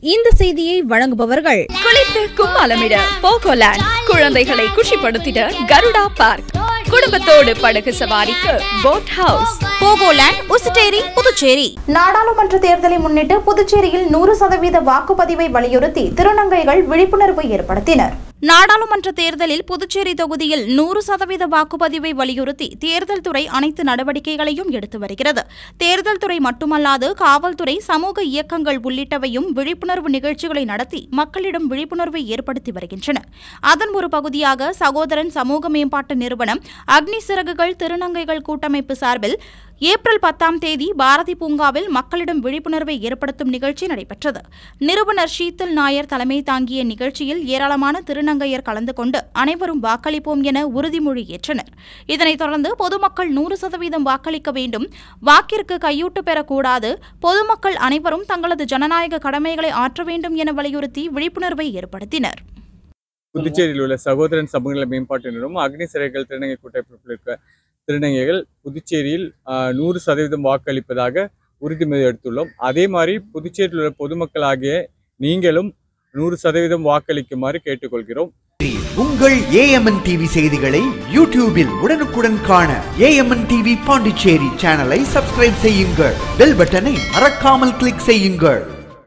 இந்த செய்தியை வழங்குபவர்கள் குளித்து கும்மாலமிட போகோலேண்ட் குழந்தைகளை குஷிப்படுத்திட கருடா பார்க் குடும்பத்தோடு படகு சவாரிக்கு boat house Pogoland Ousteri Puducherry நாடாளுமன்ற தேர்தலை முன்னிட்டு புதுச்சேரியில் நூறு சதவீத வாக்குப்பதிவை வலியுறுத்தி திருநங்கைகள் விழிப்புணர்வு ஏற்படுத்தினர் நாடாளுமன்ற தேர்தலில் புதுச்சேரி தொகுதியில் நூறு சதவீத வாக்குப்பதிவை வலியுறுத்தி தேர்தல் துறை அனைத்து நடவடிக்கைகளையும் எடுத்து வருகிறது தேர்தல் துறை மட்டுமல்லாது காவல்துறை சமூக இயக்கங்கள் உள்ளிட்டவையும் விழிப்புணர்வு நிகழ்ச்சிகளை நடத்தி மக்களிடம் விழிப்புணர்வை ஏற்படுத்தி வருகின்றன அதன் ஒரு பகுதியாக சகோதரன் சமூக மேம்பாட்டு நிறுவனம் அக்னி சிறகுகள் திருநங்கைகள் கூட்டமைப்பு சார்பில் ஏப்ரல் பத்தாம் தேதி பாரதி பூங்காவில் மக்களிடம் விழிப்புணர்வை ஏற்படுத்தும் நிகழ்ச்சி நடைபெற்றது நிறுவனர் ஷீத்தல் நாயர் தலைமை தாங்கிய நிகழ்ச்சியில் ஏராளமான திருநங்கையர் கலந்து கொண்டு அனைவரும் வாக்களிப்போம் என உறுதிமொழி ஏற்றனர் இதனைத் தொடர்ந்து பொதுமக்கள் நூறு சதவீதம் வாக்களிக்க வேண்டும் வாக்கிற்கு கையூட்டு பெறக்கூடாது பொதுமக்கள் அனைவரும் தங்களது ஜனநாயக கடமைகளை ஆற்ற வேண்டும் என வலியுறுத்தி விழிப்புணர்வை ஏற்படுத்தினர் புதுச்சேரியில் உள்ள சகோதரன் சமூக மேம்பாட்டு நிறுவனம் அக்னி சிறைகள் திருநங்கை கூட்டமைப்பில் இருக்க திருநங்கைகள் புதுச்சேரியில் ஆஹ், நூறு சதவீதம் வாக்களிப்பதாக உறுதிமொழி எடுத்துள்ளோம் அதே மாதிரி புதுச்சேரியில் உள்ள பொதுமக்களாகிய நீங்களும் நூறு சதவீதம் வாக்களிக்குமாறு கேட்டுக்கொள்கிறோம் உங்கள் ஏஎம்என் டிவி செய்திகளை யூடியூபில் உடனுக்குடன் காண ஏஎம்என் டிவி பாண்டிச்சேரி சேனலை சப்ஸ்கிரைப் செய்யுங்கள் பெல் பட்டனை மறக்காமல் கிளிக் செய்யுங்கள்